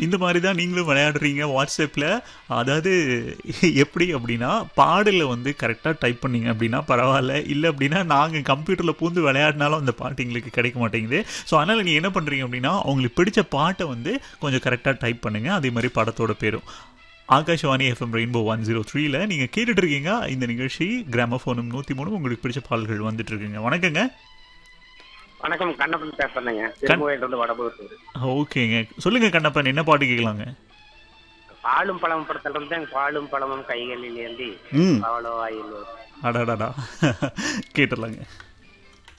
இந்த மாதிரி தான் நீங்களும் விளையாடுறீங்க வாட்ஸ்அப்பில் அதாவது எப்படி அப்படின்னா பாடலில் வந்து கரெக்டாக டைப் பண்ணீங்க அப்படின்னா பரவாயில்ல இல்லை அப்படின்னா நாங்கள் கம்ப்யூட்டரில் பூந்து விளையாடினாலும் அந்த பாட்டு எங்களுக்கு கிடைக்க மாட்டேங்குது ஸோ அதனால் நீங்கள் என்ன பண்ணுறீங்க அப்படின்னா உங்களுக்கு பிடிச்ச பாட்டை வந்து கொஞ்சம் கரெக்டாக டைப் பண்ணுங்கள் அதே மாதிரி படத்தோட பேரும் Akashvani FM rainbow one zero த்ரீல நீங்கள் கேட்டுட்டு இருக்கீங்க இந்த நிகழ்ச்சி கிராமஃபோனும் நூற்றி மூணு உங்களுக்கு பிடிச்ச பாடல்கள் வந்துட்டு இருக்குங்க வணக்கங்க வணக்கம் கண்ணப்பன் பேசுறேங்க திருமூலையில இருந்து வடபுதூர் ஓகேங்க சொல்லுங்க கண்ணப்பன் என்ன பாட்டு கேட்கலாங்க பாலும் பழமும் படத்துல இருந்து பாலும் பழமும் கைகளில் ஏந்தி ம் அவ்வளோ ஆயில் அடாடாடா கேட்டுடலாங்க